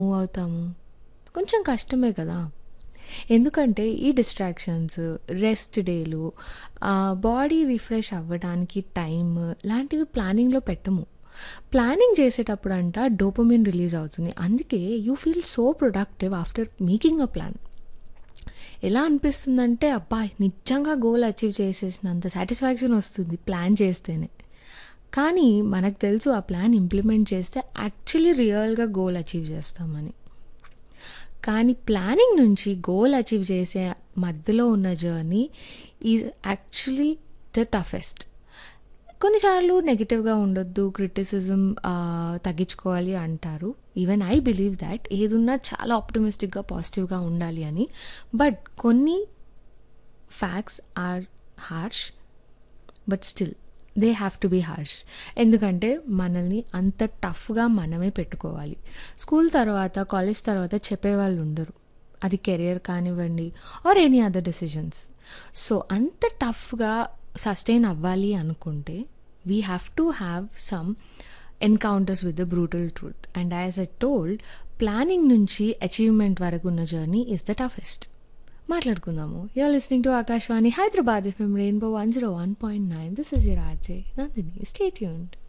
move అవుతాము కొంచెం కష్టమే కదా ఎందుకంటే ఈ డిస్ట్రాక్షన్స్ రెస్ట్ డేలు బాడీ రిఫ్రెష్ అవ్వడానికి టైం లాంటివి ప్లానింగ్లో పెట్టము ప్లానింగ్ చేసేటప్పుడు అంట డోపమిన్ రిలీజ్ అవుతుంది అందుకే you feel so productive after making a plan ఎలా అనిపిస్తుందంటే అబ్బా నిజంగా గోల్ అచీవ్ చేసేసినంత సాటిస్ఫాక్షన్ వస్తుంది ప్లాన్ చేస్తేనే కానీ మనకు తెలుసు ఆ ప్లాన్ ఇంప్లిమెంట్ చేస్తే యాక్చువల్లీ రియల్గా గోల్ అచీవ్ చేస్తామని కానీ ప్లానింగ్ నుంచి గోల్ అచీవ్ చేసే మధ్యలో ఉన్న journey is actually the toughest కొన్నిసార్లు నెగిటివ్గా ఉండొద్దు క్రిటిసిజం తగ్గించుకోవాలి అంటారు ఈవెన్ ఐ బిలీవ్ దాట్ ఏదున్నా చాలా ఆప్టమిస్టిక్గా పాజిటివ్గా ఉండాలి అని బట్ కొన్ని facts are harsh but still they have to be harsh ఎందుకంటే మనల్ని అంత టఫ్గా మనమే పెట్టుకోవాలి స్కూల్ తర్వాత కాలేజ్ తర్వాత చెప్పేవాళ్ళు ఉండరు అది కెరియర్ కానివ్వండి or any other decisions so అంత టఫ్గా సస్టైన్ అవ్వాలి అనుకుంటే we have to have some encounters with the brutal truth and as a told planning నుంచి అచీవ్మెంట్ వరకు ఉన్న జర్నీ ఇస్ ద టఫెస్ట్ మాట్లాడుకుందాము you're listening to Akashvani Hyderabad FM rainbow one zero one point nine this is your RJ Nandini stay tuned